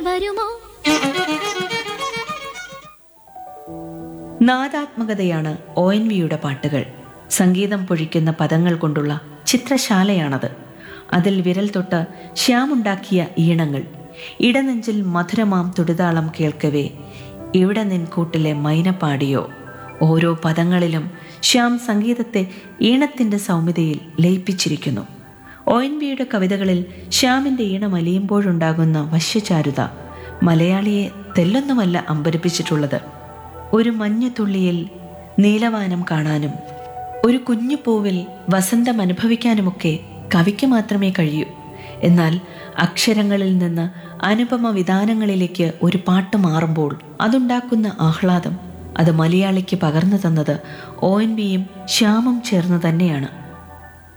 വരുമോ നാദാത്മകതയാണ് O N വിയുടെ പാട്ടുകൾ സംഗീതം പൊഴിക്കുന്ന പദങ്ങൾ കൊണ്ടുള്ള ചിത്രശാലയാണത് അതിൽ വിരൽ തൊട്ട് ശ്യാമുണ്ടാക്കിയ ഈണങ്ങൾ ഇടനെഞ്ചിൽ മധുരമാം തുടിതാളം കേൾക്കവേ ഇവിടെ നിൻകൂട്ടിലെ മൈന പാടിയോ ഓരോ പദങ്ങളിലും ശ്യാം സംഗീതത്തെ ഈണത്തിൻ്റെ സൗമ്യതയിൽ ലയിപ്പിച്ചിരിക്കുന്നു ഒ എൻ വിയുടെ കവിതകളിൽ ശ്യാമിൻ്റെ ഈണം അലിയുമ്പോഴുണ്ടാകുന്ന വശ്യചാരുത മലയാളിയെ തെല്ലൊന്നുമല്ല അമ്പരിപ്പിച്ചിട്ടുള്ളത് ഒരു മഞ്ഞുതുള്ളിയിൽ നീലവാനം കാണാനും ഒരു കുഞ്ഞു പൂവിൽ വസന്തം അനുഭവിക്കാനുമൊക്കെ കവിക്ക് മാത്രമേ കഴിയൂ എന്നാൽ അക്ഷരങ്ങളിൽ നിന്ന് അനുപമ വിധാനങ്ങളിലേക്ക് ഒരു പാട്ട് മാറുമ്പോൾ അതുണ്ടാക്കുന്ന ആഹ്ലാദം അത് മലയാളിക്ക് പകർന്നു തന്നത് ഒ എൻ ബിയും ശ്യാമും ചേർന്ന് തന്നെയാണ്